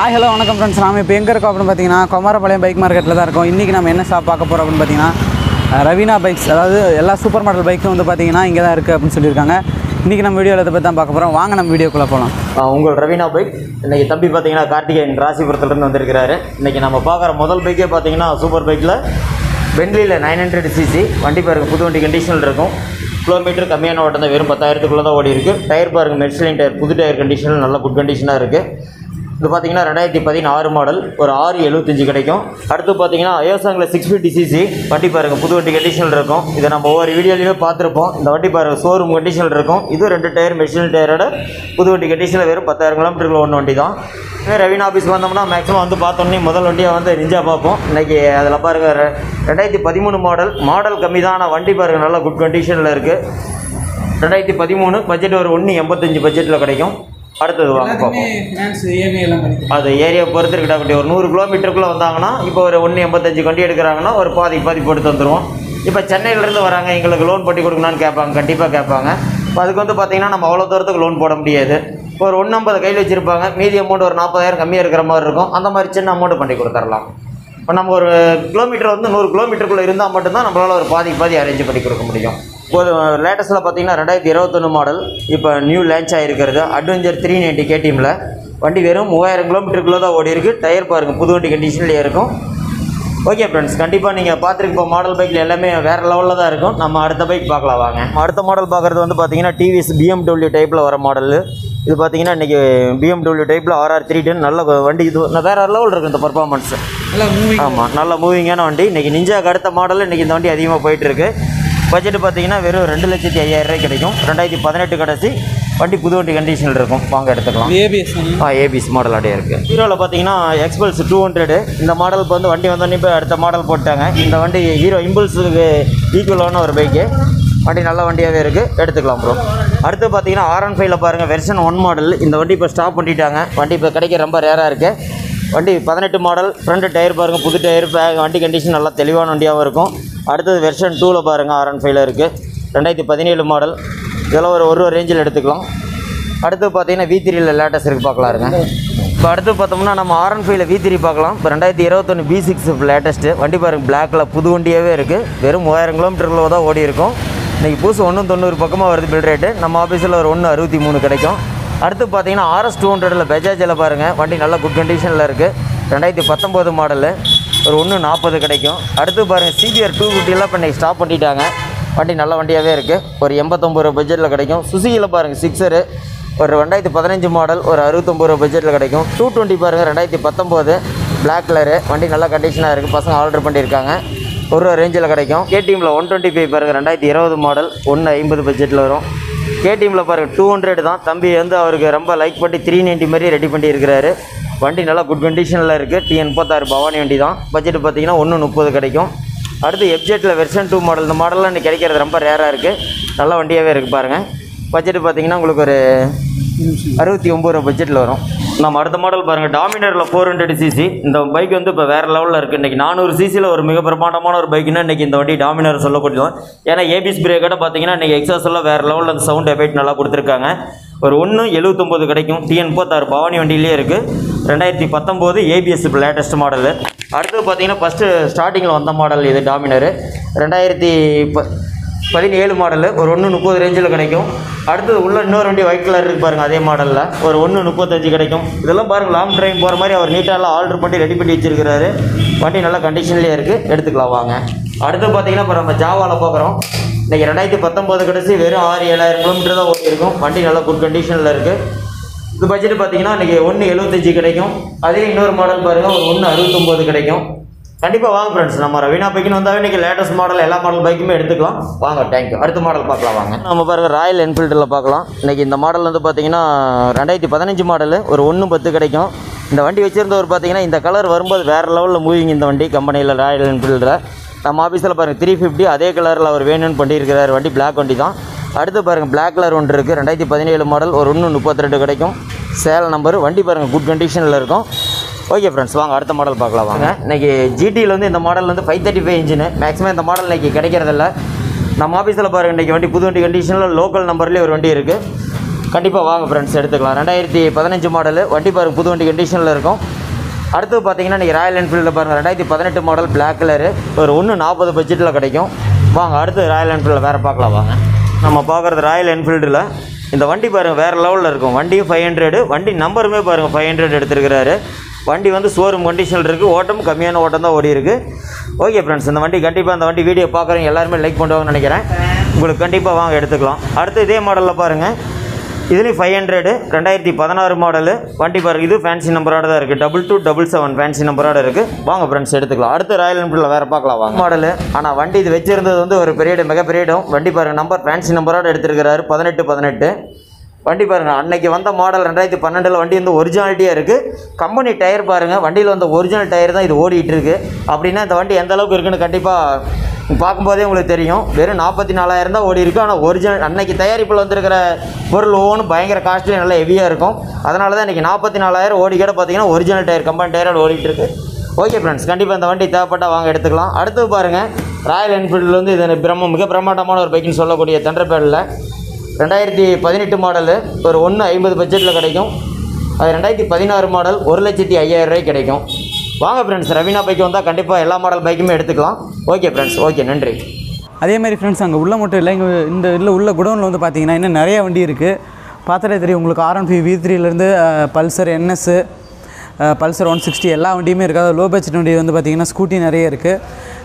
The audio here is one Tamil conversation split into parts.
ஹாய் ஹலோ வணக்கம் ஃப்ரெண்ட்ஸ் நாம இப்போ எங்கே இருக்கோம் அப்படின்னு பார்த்தீங்கன்னா குமாரபாளையம் பைக் மார்க்கெட்டில் தான் இருக்கோம் இன்றைக்கி நம்ம என்ன ஷாப் பார்க்க போகிறோம் அப்படின்னு பார்த்தீங்கன்னா அஹ், ரவீனா பைக்ஸ் அதாவது எல்லா சூப்பர் மாடல் பைக்கும் வந்து பார்த்தீங்கன்னா இங்கே தான் இருக்குது அப்படின்னு சொல்லியிருக்காங்க இன்றைக்கி நம்ம வீடியோவில் இதை பற்றி தான் பார்க்க போகிறோம் வாங்க நம்ம வீடியோக்குள்ளே போகலாம் ஆ, உங்கள் ரவீனா பைக் இன்னைக்கு தம்பி பார்த்தீங்கன்னா கார்த்திகேயன் ராசிபுரத்துலேருந்து வந்திருக்கிறாரு இன்னைக்கு நம்ம பார்க்குற முதல் பைக்கே பார்த்தீங்கன்னா சூப்பர் பைக்கில் பென்லியில் நைன் ஹண்ட்ரட் சிசி வண்டி பாருங்க புது வண்டி கண்டிஷனில் இருக்கும் கிலோமீட்டர் கம்மியான ஓட்டம் தான் வெறும் பத்தாயிரத்துக்குள்ளே தான் ஓடி இருக்குது டயர் பாருங்க மெர்சிலின் டயர் புது டயர் கண்டிஷனில் நல்ல குட் கண்டிஷனாக இருக்குது இது பார்த்தீங்கன்னா ரெண்டாயிரத்தி பதினாறு மாடல் ஒரு ஆறு எழுபத்தஞ்சு கிடைக்கும் அடுத்து பார்த்தீங்கன்னா அயோசாங்கில் சிக்ஸ் ஃபிஃப்டி சிசி வண்டி பாருங்கள் புது வண்டி கண்டிஷனில் இருக்கும் இதை நம்ம ஒவ்வொரு வீடியோலையுமே பார்த்துருப்போம் இந்த வண்டி பாருங்கள் ஷோரூம் கண்டிஷனில் இருக்கும் இது ரெண்டு டயர் மெஷின் டயரோட புது வண்டி கண்டிஷனில் வெறும் பத்தாயிரம் கிலோமீட்டருக்கு ஒன்று வண்டி தான் இதே ரவீனா ஆஃபீஸ் வந்தோம்னா மேக்ஸிமம் வந்து பார்த்தோன்னே முதல் வண்டியாக வந்து நிஞ்சா பார்ப்போம் இன்றைக்கி அதில் பாருங்கள் ரெ- ரெண்டாயிரத்தி பதிமூணு மாடல் மாடல் கம்மி தான் ஆனால் வண்டி பாருங்கள் நல்ல குட் கண்டிஷனில் இருக்குது ரெண்டாயிரத்தி பதிமூணு பட்ஜெட் ஒரு ஒன்று எண்பத்தஞ்சு பட்ஜெட்டில் கிடைக்கும் அடுத்தது வாங்க பார்ப்போம் ஃபினான்ஸ் இஎம்ஐ எல்லாம் பண்ணி அது ஏரியா பொறுத்து இருக்கட்டா குட்டி ஒரு நூறு கிலோமீட்டருக்குள்ளே வந்தாங்கன்னா இப்போ ஒரு ஒன்று எண்பத்தஞ்சு வண்டி எடுக்கிறாங்கன்னா ஒரு பாதி பாதி போட்டு தந்துடுவோம் இப்போ சென்னையிலேருந்து வராங்க எங்களுக்கு லோன் பண்ணி கொடுங்களான்னு கேட்பாங்க கண்டிப்பாக கேட்பாங்க இப்போ அதுக்கு வந்து பார்த்தீங்கன்னா நம்ம அவ்வளோ தூரத்துக்கு லோன் போட முடியாது இப்போ ஒரு ஒன்று ஐம்பது கையில் வச்சுருப்பாங்க மீதி அமௌண்ட் ஒரு நாற்பதாயிரம் கம்மியாக இருக்கிற மாதிரி இருக்கும் அந்த மாதிரி சின்ன அமௌண்ட் பண்ணி கொடுத்துர்லாம் இப்போ நம்ம ஒரு கிலோமீட்டர் வந்து நூறு கிலோமீட்டருக்குள்ளே இருந்தால் மட்டும்தான் நம்மளால் ஒரு பாதி பாதி அரேஞ்ச் பண்ணி கொடுக்க முடியும் இப்போ லேட்டஸ்ட்டில் பார்த்தீங்கன்னா ரெண்டாயிரத்தி இருபத்தொன்று மாடல் இப்போ நியூ லான்ச் ஆகிருக்கிறது அட்வென்ச்சர் த்ரீ நைன்ட்டி கேடிஎம்மில் வண்டி வெறும் மூவாயிரம் கிலோமீட்டருக்குள்ளே தான் ஓடி இருக்குது டயர் பாருங்கள் புது வண்டி கண்டிஷன்லேயே இருக்கும் ஓகே ஃப்ரெண்ட்ஸ் கண்டிப்பாக நீங்கள் பார்த்துருக்க இப்போ மாடல் பைக்கில் எல்லாமே வேறு லெவலில் தான் இருக்கும் நம்ம அடுத்த பைக் பார்க்கலாம் வாங்க அடுத்த மாடல் பார்க்குறது வந்து பார்த்தீங்கன்னா டிவிஎஸ் பிஎம்டபிள்யூ டைப்பில் வர மாடல் இது பார்த்தீங்கன்னா இன்றைக்கி பிஎம்டபிள்யூ டைப்பில் ஆர்ஆர் த்ரீ டென் நல்ல வண்டி இது நான் வேறு லெவல் இருக்குது இந்த பர்ஃபார்மன்ஸ் நல்லா மூவிங் ஆமாம் நல்ல மூவிங்கான வண்டி இன்றைக்கி நிஞ்சாக்கு அடுத்த மாடல் இன்றைக்கி இந்த வண்டி அதிகமாக போயிட்டுருக்கு பட்ஜெட் பார்த்தீங்கன்னா வெறும் ரெண்டு லட்சத்தி ஐயாயிரம் ரூபாய் கிடைக்கும் ரெண்டாயிரத்தி பதினெட்டு கடைசி வண்டி புது வண்டி கண்டிஷனில் இருக்கும் வாங்க எடுத்துக்கலாம் ஏபிஎஸ் ஆ ஏபிஎஸ் மாடல் அப்படியே இருக்குது ஹீரோவில் பார்த்தீங்கன்னா எக்ஸ்பல்ஸ் டூ ஹண்ட்ரடு இந்த மாடல் இப்போ வந்து வண்டி வந்தோடனே இப்போ அடுத்த மாடல் போட்டாங்க இந்த வண்டி ஹீரோ இம்பல்ஸுக்கு ஈக்குவலான ஒரு பைக்கு வண்டி நல்ல வண்டியாகவே இருக்குது எடுத்துக்கலாம் ப்ரோ அடுத்து பார்த்தீங்கன்னா ஆர் ஒன் ஃபைவ்ல பாருங்கள் வெர்ஷன் ஒன் மாடல் இந்த வண்டி இப்போ ஸ்டாப் பண்ணிட்டாங்க வண்டி இப்போ கிடைக்க ரொம்ப ரேராக இருக்குது வண்டி பதினெட்டு மாடல் ஃப்ரண்ட் டயர் பாருங்கள் புது டயர் பேக் வண்டி கண்டிஷன் நல்லா தெளிவான வண்டியாகவும் இருக்கும் அடுத்தது வெர்ஷன் டூவில் பாருங்கள் ஆர் ஒன் ஃபைவ்ல இருக்குது ரெண்டாயிரத்தி பதினேழு மாடல் இதெல்லாம் ஒரு ஒரு ரேஞ்சில் எடுத்துக்கலாம் அடுத்து பார்த்தீங்கன்னா வி த்ரீல லேட்டஸ்ட் இருக்கு பார்க்கலாம் இருங்க இப்போ அடுத்து பார்த்தோம்னா நம்ம ஆர் ஒன் ஃபைவ்ல வி த்ரீ பார்க்கலாம் இப்போ ரெண்டாயிரத்தி இருபத்தொன்று பி சிக்ஸ் லேட்டஸ்ட்டு வண்டி பாருங்க பிளாக்ல புது வண்டியாகவே இருக்குது வெறும் மூவாயிரம் கிலோமீட்டருக்குள்ள தான் ஓடி இருக்கும் இன்றைக்கி புதுசு ஒன்று தொண்ணூறு பக்கமாக வருது பில் ரேட்டு நம்ம ஆஃபீஸில் ஒரு ஒன்று அறுபத்தி மூணு கிடைக்கும் அடுத்து பார்த்தீங்கன்னா ஆர்எஸ் டூ ஹண்ட்ரடில் பஜாஜில் பாருங்கள் வண்டி நல்ல குட் கண்டிஷனில் இருக்குது ரெண்டாயிரத்தி பத்தொம்போது மாடலு ஒரு ஒன்று நாற்பது கிடைக்கும் அடுத்து பாருங்கள் சிபிஆர் டூ ஃபிஃப்டிலாம் இப்போ இன்றைக்கி ஸ்டாப் பண்ணிட்டாங்க வண்டி நல்ல வண்டியாகவே இருக்குது ஒரு எண்பத்தொம்பது ரூபா பட்ஜெட்டில் கிடைக்கும் சுசுகியில் பாருங்கள் சிக்ஸரு ஒரு ரெண்டாயிரத்தி பதினஞ்சு மாடல் ஒரு அறுபத்தொம்பது ரூபா பட்ஜெட்டில் கிடைக்கும் டூ டுவெண்ட்டி பாருங்கள் ரெண்டாயிரத்தி பத்தொம்போது பிளாக் கலரு வண்டி நல்ல கண்டிஷனாக இருக்குது பசங்க ஆர்டர் பண்ணியிருக்காங்க ஒரு ரேஞ்சில் கிடைக்கும் கேடிஎம்மில் ஒன் டுவெண்ட்டி ஃபைவ் பாருங்கள் ரெண்டாயிரத்தி இருபது மாடல் ஒன்று ஐம்பது பட்ஜெட்டில் வரும் கேடிஎம்மில் பாருங்கள் டூ ஹண்ட்ரட் தான் தம்பி வந்து அவருக்கு ரொம்ப லைக் பண்ணி த்ரீ நைன்ட்டி மாதிரி ரெடி பண்ணியிருக்கிறாரு வண்டி நல்லா குட் கண்டிஷனில் இருக்குது டிஎன் முப்பத்தாறு பவானி வண்டி தான் பட்ஜெட் பார்த்தீங்கன்னா ஒன்று முப்பது கிடைக்கும் அடுத்து எப்ஜெட்டில் வெர்ஷன் டூ மாடல் இந்த மாடல்லாம் இன்னைக்கு கிடைக்கிறது ரொம்ப ரேராக இருக்குது நல்ல வண்டியாகவே இருக்குது பாருங்கள் பட்ஜெட் பார்த்தீங்கன்னா உங்களுக்கு ஒரு அறுபத்தி ஒம்பது ரூபா பட்ஜெட்டில் வரும் நம்ம அடுத்த மாடல் பாருங்கள் டாமினரில் ஃபோர் ஹண்ட்ரட் சிசி இந்த பைக் வந்து இப்போ வேறு லெவலில் இருக்குது இன்றைக்கி நானூறு சிசியில் ஒரு மிக பிரமாண்டமான ஒரு பைக்குன்னா இன்றைக்கி இந்த வண்டி டாமினர் சொல்லக்கூடியது ஏன்னா ஏபிஎஸ் பிரேக்கோட பார்த்தீங்கன்னா இன்றைக்கி எக்ஸாஸ் எல்லாம் வேறு லெவலில் அந்த சவுண்ட் எஃபெக்ட் நல்லா கொடுத்துருக்காங்க ஒரு ஒன்று எழுபத்தொம்போது கிடைக்கும் டிஎன் முப்பத்தாறு பவானி வண்டியிலே இருக்குது ரெண்டாயிரத்தி பத்தொம்போது ஏபிஎஸ் இப்போ லேட்டஸ்ட் மாடலு அடுத்து பார்த்தீங்கன்னா ஃபஸ்ட்டு ஸ்டார்டிங்கில் வந்த மாடல் இது டாமினரு ரெண்டாயிரத்தி ப பதினேழு மாடலு ஒரு ஒன்று முப்பது ரேஞ்சில் கிடைக்கும் அடுத்தது உள்ள இன்னொரு வண்டி ஒயிட் கலர் இருக்கு பாருங்கள் அதே மாடலில் ஒரு ஒன்று முப்பத்தஞ்சு கிடைக்கும் இதெல்லாம் பாருங்கள் லாங் டிரைவ் போகிற மாதிரி அவர் நீட்டாலாம் ஆர்டர் பண்ணி ரெடி பண்ணி வச்சிருக்கிறாரு வண்டி நல்ல கண்டிஷன்லேயே இருக்குது எடுத்துக்கலாம் வாங்க அடுத்து பார்த்தீங்கன்னா இப்போ நம்ம ஜாவாவில் பார்க்குறோம் இன்றைக்கி ரெண்டாயிரத்தி பத்தொம்போது கடைசி வெறும் ஆறு ஏழாயிரம் கிலோமீட்டர் தான் ஓடி இருக்கும் வண்டி நல்ல குட் கண்டிஷனில் இருக்குது இது பட்ஜெட் பார்த்தீங்கன்னா இன்றைக்கி ஒன்று எழுபத்தஞ்சு கிடைக்கும் அதே இன்னொரு மாடல் பாருங்கள் ஒரு ஒன்று அறுபத்தொம்போது கிடைக்கும் கண்டிப்பாக வாங்க ஃப்ரெண்ட்ஸ் நம்ம ரவீனா பைக்குன்னு வந்தாவே இன்றைக்கி லேட்டஸ்ட் மாடல் எல்லா மாடல் பைக்குமே எடுத்துக்கலாம் வாங்க தேங்க்யூ அடுத்த மாடல் பார்க்கலாம் வாங்க நம்ம பாருங்க ராயல் என்ஃபீல்டில் பார்க்கலாம் இன்றைக்கி இந்த மாடல் வந்து பார்த்தீங்கன்னா ரெண்டாயிரத்தி பதினஞ்சு மாடலு ஒரு ஒன்று பத்து கிடைக்கும் இந்த வண்டி வச்சுருந்தவர் பார்த்தீங்கன்னா இந்த கலர் வரும்போது வேறு லெவலில் மூவிங் இந்த வண்டி கம்பெனியில் ராயல் என்ஃபீல்டில் நம்ம ஆஃபீஸில் பாருங்கள் த்ரீ ஃபிஃப்டி அதே கலரில் அவர் வேணும்னு பண்ணியிருக்கிறார் வண்டி பிளாக் வண்டி தான் அடுத்து பாருங்கள் பிளாக் கலர் ஒன்று இருக்குது ரெண்டாயிரத்தி பதினேழு மாடல் ஒரு ஒன்று முப்பத்தி ரெண்டு கிடைக்கும் சேல் நம்பர் வண்டி பாருங்கள் குட் கண்டிஷனில் இருக்கும் ஓகே ஃப்ரெண்ட்ஸ் வாங்க அடுத்த மாடல் பார்க்கலாம் வாங்க இன்னைக்கு ஜிடியில் வந்து இந்த மாடல் வந்து five thirty five engine maximum இந்த மாடல் இன்னைக்கு கிடைக்கிறதில்ல நம்ம ஆஃபீஸில் பாருங்கள் இன்றைக்கி வண்டி புது வண்டி கண்டிஷனில் லோக்கல் நம்பர்லேயே ஒரு வண்டி இருக்குது கண்டிப்பாக வாங்க ஃப்ரெண்ட்ஸ் எடுத்துக்கலாம் ரெண்டாயிரத்தி பதினஞ்சு மாடலு வண்டி பாருங்க புது வண்டி கண்டிஷனில் இருக்கும் அடுத்து பார்த்தீங்கன்னா நீங்கள் ராயல் என்ஃபீல்டில் பாருங்கள் ரெண்டாயிரத்தி பதினெட்டு மாடல் Black கலரு ஒரு ஒன்று நாற்பது பட்ஜெட்டில் கிடைக்கும் வாங்க அடுத்து ராயல் என்ஃபீல்டில் வேறு பார்க்கலாம் வாங்க நம்ம பார்க்குறது ராயல் என்ஃபீல்டில் இந்த வண்டி பாருங்கள் வேறு லெவலில் இருக்கும் வண்டியும் ஃபைவ் ஹண்ட்ரடு வண்டி நம்பருமே பாருங்கள் ஃபைவ் ஹண்ட்ரட் எடுத்திருக்கிறாரு வண்டி வந்து ஷோரூம் கண்டிஷனில் இருக்குது ஓட்டம் கம்மியான ஓட்டம் தான் ஓடி இருக்கு ஓகே ஃப்ரெண்ட்ஸ் இந்த வண்டி கண்டிப்பாக அந்த வண்டி வீடியோ பார்க்குறவங்க எல்லாருமே லைக் பண்ணுவாங்கன்னு நினைக்கிறேன் உங்களுக்கு கண்டிப்பாக வாங்க எடுத்துக்கலாம் அடுத்து இதே மாடலில் பாருங்கள் இதுலேயும் ஃபைவ் ஹண்ட்ரடு ரெண்டாயிரத்தி பதினாறு மாடலு வண்டி பாருங்க இது ஃபேன்சி நம்பரோட தான் இருக்குது double two double seven fancy நம்பரோட இருக்குது வாங்க ஃப்ரெண்ட்ஸ் எடுத்துக்கலாம் அடுத்து ராயல் என்ஃபீல்டில் வேறு பார்க்கலாம் வாங்க மாடலு ஆனால் வண்டி இது வச்சிருந்தது வந்து ஒரு பெரிய இடம் மிகப்பெரிய இடம் வண்டி பாருங்க நம்பர் ஃபேன்சி நம்பரோட எடுத்திருக்கிறாரு பதினெட்டு பதினெட்டு வண்டி பாருங்கள் அன்னைக்கு வந்த மாடல் ரெண்டாயிரத்தி பன்னெண்டில் வண்டி வந்து ஒரிஜினாலிட்டியாக இருக்குது கம்பெனி டயர் பாருங்கள் வண்டியில் வந்த ஒரிஜினல் டயர் தான் இது ஓடிட்டு இருக்கு அப்படின்னா இந்த வண்டி எந்த அளவுக்கு இருக்குன்னு கண்டிப்பாக பார்க்கும்போதே உங்களுக்கு தெரியும் வெறும் நாற்பத்தி நாலாயிரம் தான் ஓடி இருக்கு ஆனால் ஒரிஜினல் அன்னைக்கு தயாரிப்பில் வந்திருக்கிற பொருள் ஒவ்வொன்றும் பயங்கர காஸ்ட்லி நல்லா ஹெவியாக இருக்கும் அதனால தான் இன்றைக்கி நாற்பத்தி நாலாயிரம் ஓடி கூட பார்த்தீங்கன்னா ஒரிஜினல் டயர் கம்பெனி டயரோட ஓடிட்டு இருக்கு ஓகே ஃப்ரெண்ட்ஸ் கண்டிப்பாக இந்த வண்டி தேவைப்பட்டால் வாங்க எடுத்துக்கலாம் அடுத்து பாருங்கள் ராயல் என்ஃபீல்டில் வந்து இது பிரம்ம மிக பிரம்மாண்டமான ஒரு பைக்குன்னு சொல்லக்கூடிய தண்டர்பேடில் ரெண்டாயிரத்தி பதினெட்டு மாடலு ஒரு ஒன்று ஐம்பது பட்ஜெட்டில் கிடைக்கும் அது ரெண்டாயிரத்தி பதினாறு மாடல் ஒரு லட்சத்தி ஐயாயிரம் ரூபாய்க்கு கிடைக்கும் வாங்க ஃப்ரெண்ட்ஸ் ரவீனா பைக் வந்தால் கண்டிப்பாக எல்லா மாடல் பைக்குமே எடுத்துக்கலாம் ஓகே ஃப்ரெண்ட்ஸ் ஓகே நன்றி அதே மாதிரி ஃப்ரெண்ட்ஸ் அங்கே உள்ள மட்டும் இல்லை இங்கே இந்த இல்லை உள்ள குடோனில் வந்து பார்த்தீங்கன்னா இன்னும் நிறைய வண்டி இருக்குது பார்த்தாலே தெரியும் உங்களுக்கு ஆர் ஒன் ஃபைவ் வி த்ரீலேருந்து பல்சர் என்எஸ்ஸு பல்சர் ஒன் சிக்ஸ்டி எல்லா வண்டியுமே இருக்குது அதாவது லோ பட்ஜெட் வண்டி வந்து பார்த்தீங்கன்னா ஸ்கூட்டி நிறைய இருக்குது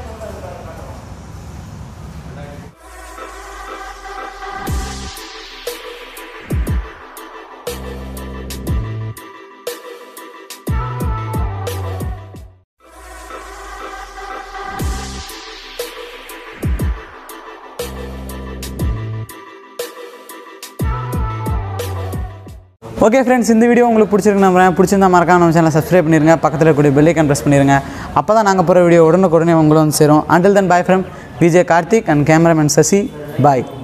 ஓகே ஃப்ரெண்ட்ஸ் இந்த வீடியோ உங்களுக்கு பிடிச்சிருக்கு நம்புறேன் பிடிச்சிருந்தா மறக்காம நம்ம சேனலை சப்ஸ்கிரைப் பண்ணிருங்க பக்கத்தில் கூடிய பெல்லைக்கான் ப்ரெஸ் பண்ணிருங்க அப்போ தான் நாங்கள் போகிற வீடியோ உடனுக்குடனே உங்களை வந்து சேரும் until then bye from Vijay Karthik and cameraman Sasi bye